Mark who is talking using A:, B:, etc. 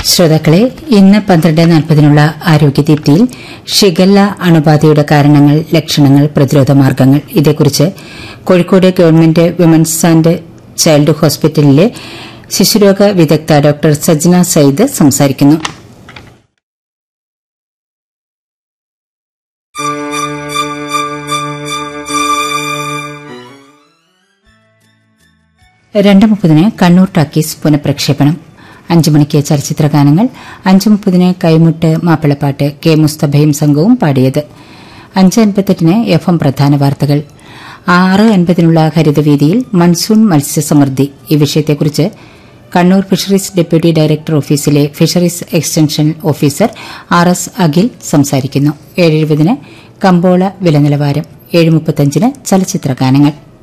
A: ശ്രോതാക്കളെ ഇന്ന് പന്ത്രണ്ട് നാൽപ്പതിനുള്ള ആരോഗ്യദീപ്തിയിൽ ഷിഗല്ല അണുബാധയുടെ കാരണങ്ങൾ ലക്ഷണങ്ങൾ പ്രതിരോധ മാർഗ്ഗങ്ങൾ ഇതേക്കുറിച്ച് Kozhikode government women's and child ഹോസ്പിറ്റലിലെ ശിശുരോഗ വിദഗ്ധ ഡോക്ടർ സജ്ന സയ്യിദ് സംസാരിക്കുന്നു രണ്ട് മുപ്പതിന് കണ്ണൂർ ടാക്കീസ് പുനഃപ്രക്ഷേപണം അഞ്ചു മണിക്ക് ചലച്ചിത്ര ഗാനങ്ങൾ അഞ്ചു മുപ്പതിന് കൈമുട്ട് മാപ്പിളപ്പാട്ട് കെ മുസ്തഫയും സംഘവും പാടിയത് അഞ്ച് അൻപത്തെട്ടിന് എഫ് എം പ്രധാന വാർത്തകൾ ആറ് അൻപതിനുള്ള ഹരിതവേദിയിൽ മൺസൂൺ മത്സ്യസമൃദ്ധി ഈ വിഷയത്തെക്കുറിച്ച് കണ്ണൂർ ഫിഷറീസ് ഡെപ്യൂട്ടി ഡയറക്ടർ ഓഫീസിലെ fisheries extension officer R S Akhil സംസാരിക്കുന്നു ഏഴെഴുപതിന് കമ്പോള വില നിലവാരം ഏഴ് മുപ്പത്തഞ്ചിന് ചലച്ചിത്ര ഗാനങ്ങൾ